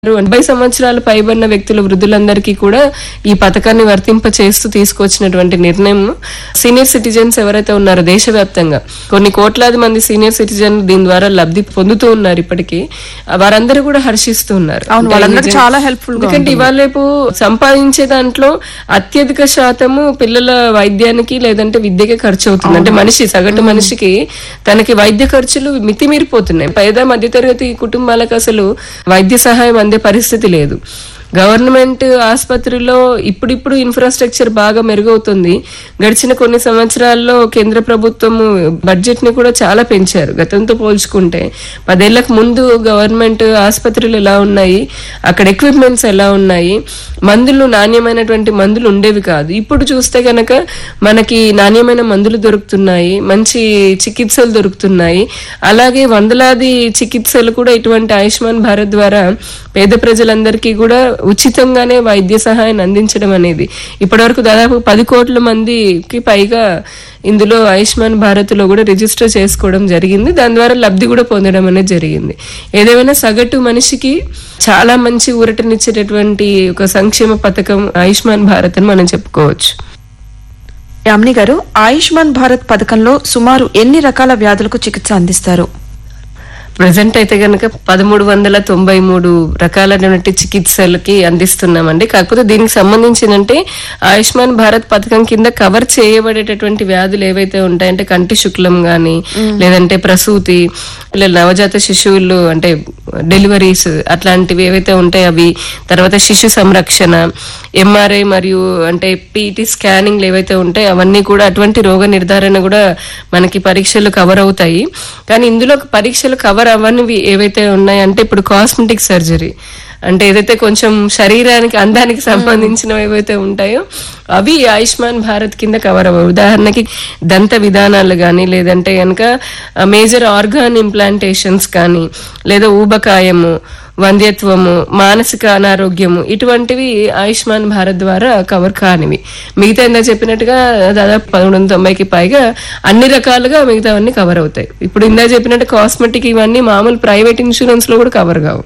ఎనభై సంవత్సరాలు పైబడిన వ్యక్తుల వృద్ధులందరికీ కూడా ఈ పథకాన్ని వర్తింప చేస్తూ తీసుకొచ్చినటువంటి నిర్ణయం సీనియర్ సిటిజన్స్ ఎవరైతే ఉన్నారో దేశవ్యాప్తంగా కొన్ని కోట్లాది మంది సీనియర్ సిటిజన్ దీని ద్వారా లబ్ధి పొందుతూ ఉన్నారు ఇప్పటికీ వారందరూ కూడా హర్షిస్తూ ఉన్నారు అవును, అంటే వాళ్ళందరికీ నిజం- చాలా helpful గా ఎందుకంటే ఇవాళ రేపు సంపాదించే దాంట్లో అత్యధిక శాతము పిల్లల వైద్యానికి లేదంటే విద్యకే ఖర్చు అవుతుంది అంటే మనిషి సగటు మనిషికి తనకి వైద్య ఖర్చులు మితిమీరిపోతున్నాయి పేద మధ్యతరగతి కుటుంబాలకు అసలు వైద్య సహాయం అందే పరిస్థితి లేదు గవర్నమెంట్ ఆసుపత్రిలో ఇప్పుడిప్పుడు ఇన్ఫ్రాస్ట్రక్చర్ బాగా మెరుగవుతుంది గడిచిన కొన్ని సంవత్సరాల్లో కేంద్ర ప్రభుత్వం బడ్జెట్ ని కూడా చాలా పెంచారు గతంతో పోల్చుకుంటే పదేళ్లకు ముందు గవర్నమెంట్ ఆసుపత్రులు ఎలా ఉన్నాయి అక్కడ ఎక్విప్మెంట్స్ ఎలా ఉన్నాయి మందులు నాణ్యమైనటువంటి మందులు ఉండేవి కాదు ఇప్పుడు చూస్తే గనక మనకి నాణ్యమైన మందులు దొరుకుతున్నాయి మంచి చికిత్సలు దొరుకుతున్నాయి అలాగే వందలాది చికిత్సలు కూడా ఇటువంటి ఆయుష్మాన్ భారత్ ద్వారా పేద ప్రజలందరికీ కూడా ఉచితంగానే వైద్య సహాయాన్ని అందించడం అనేది ఇప్పటివరకు దాదాపు పది కోట్ల మందికి పైగా ఇందులో ఆయుష్మాన్ భారత్ లో కూడా రిజిస్టర్ చేసుకోవడం జరిగింది దాని ద్వారా లబ్ధి కూడా పొందడం అనేది జరిగింది ఏదేమైనా సగటు మనిషికి చాలా మంచి ఊరటనిచ్చేటటువంటి ఒక సంక్షేమ పథకం ఆయుష్మాన్ భారత్ అని మనం చెప్పుకోవచ్చు యామిని గారు ఆయుష్మాన్ భారత్ పథకంలో సుమారు ఎన్ని రకాల వ్యాధులకు చికిత్స అందిస్తారు ప్రజెంట్ అయితే గనక పదమూడు వందల తొంభై మూడు రకాలైనటువంటి చికిత్సలకి అందిస్తున్నామండి కాకపోతే దీనికి సంబంధించినంటే ఆయుష్మాన్ భారత్ పథకం కింద కవర్ చేయబడేటటువంటి వ్యాధులు ఏవైతే ఉంటాయంటే కంటి శుక్లం గాని లేదంటే ప్రసూతి ఇలా నవజాత శిశువులు అంటే డెలివరీస్ అట్లాంటివి ఏవైతే ఉంటాయి అవి తర్వాత శిశు సంరక్షణ ఎంఆర్ఐ మరియు అంటే పీటీ స్కానింగ్లు ఏవైతే ఉంటాయి అవన్నీ కూడా అటువంటి రోగ నిర్ధారణ కూడా మనకి పరీక్షలు కవర్ అవుతాయి కానీ ఇందులో పరీక్షలు కవర్ అవ్వనివి ఏవైతే ఉన్నాయంటే అంటే ఇప్పుడు కాస్మెటిక్ సర్జరీ అంటే ఏదైతే కొంచెం శరీరానికి అందానికి సంబంధించినవి ఏవైతే ఉంటాయో అవి ఆయుష్మాన్ భారత్ కింద కవర్ అవ్వవు ఉదాహరణకి దంత విధానాలు కానీ లేదంటే కనుక మేజర్ ఆర్గాన్ ఇంప్లాంటేషన్స్ కానీ లేదా ఊబకాయము వంధ్యత్వము మానసిక అనారోగ్యము ఇటువంటివి ఆయుష్మాన్ భారత్ ద్వారా కవర్ కానివి మిగతా ఇందా చెప్పినట్టుగా దాదాపు పదమూడు వందల తొంభైకి పైగా అన్ని రకాలుగా మిగతావన్నీ కవర్ అవుతాయి ఇప్పుడు ఇందా చెప్పినట్టు కాస్మెటిక్ ఇవన్నీ మామూలు ప్రైవేట్ ఇన్సూరెన్స్ లో కూడా కవర్ కావు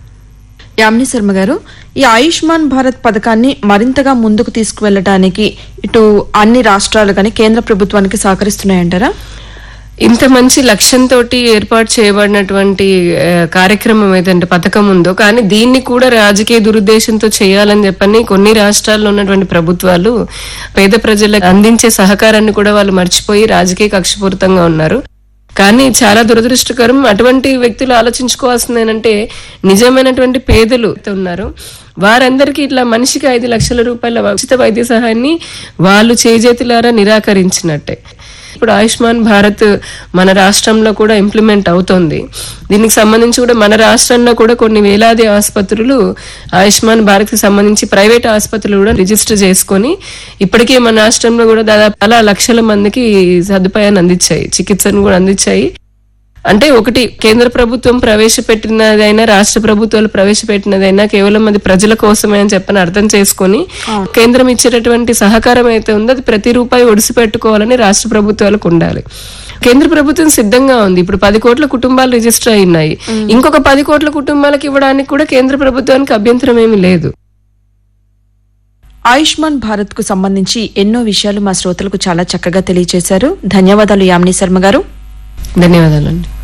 యామిని శర్మ గారు ఈ ఆయుష్మాన్ భారత్ పథకాన్ని మరింతగా ముందుకు తీసుకువెళ్ళడానికి ఇటు అన్ని రాష్ట్రాలు కానీ కేంద్ర ప్రభుత్వానికి సహకరిస్తున్నాయంటారా ఇంత మంచి లక్ష్యంతో ఏర్పాటు చేయబడినటువంటి ఆ, కార్యక్రమం ఏదంటే పథకం ఉందో కానీ దీన్ని కూడా రాజకీయ దురుద్దేశంతో చేయాలని చెప్పని కొన్ని రాష్ట్రాల్లో ఉన్నటువంటి ప్రభుత్వాలు పేద ప్రజలకు అందించే సహకారాన్ని కూడా వాళ్ళు మర్చిపోయి రాజకీయ కక్షపూరితంగా ఉన్నారు కానీ చాలా దురదృష్టకరం అటువంటి వ్యక్తులు ఆలోచించుకోవాల్సింది ఏంటంటే నిజమైనటువంటి పేదలు ఉన్నారు వారందరికీ ఇట్లా మనిషికి ఐదు లక్షల రూపాయల ఉచిత వైద్య సహాయాన్ని వాళ్ళు చేజేతులారా నిరాకరించినట్టే ఇప్పుడు ఆయుష్మాన్ భారత్ మన రాష్ట్రంలో కూడా ఇంప్లిమెంట్ అవుతోంది దీనికి సంబంధించి కూడా మన రాష్ట్రంలో కూడా కొన్ని వేలాది ఆసుపత్రులు ఆయుష్మాన్ భారత్ కి సంబంధించి ప్రైవేట్ ఆసుపత్రులు కూడా రిజిస్టర్ చేసుకొని ఇప్పటికే మన రాష్ట్రంలో కూడా దాదాపు చాలా లక్షల మందికి సదుపాయాన్ని అందించాయి చికిత్సను కూడా అందించాయి అంటే ఒకటి కేంద్ర ప్రభుత్వం ప్రవేశపెట్టినదైనా రాష్ట్ర ప్రభుత్వాలు ప్రవేశపెట్టినదైనా కేవలం అది ప్రజల కోసమే అని చెప్పని అర్థం చేసుకొని కేంద్రం ఇచ్చేటటువంటి సహకారం అయితే ఉందో అది ప్రతి రూపాయి ఒడిసి పెట్టుకోవాలని రాష్ట్ర ప్రభుత్వాలకు ఉండాలి కేంద్ర ప్రభుత్వం సిద్ధంగా ఉంది ఇప్పుడు పది కోట్ల కుటుంబాలు రిజిస్టర్ అయినాయి ఇంకొక పది కోట్ల కుటుంబాలకు ఇవ్వడానికి కూడా కేంద్ర ప్రభుత్వానికి అభ్యంతరం ఏమీ లేదు ఆయుష్మాన్ భారత్ కు సంబంధించి ఎన్నో విషయాలు మా శ్రోతలకు చాలా చక్కగా తెలియజేశారు ధన్యవాదాలు యామిని శర్మ గారు ధన్యవాదాలండి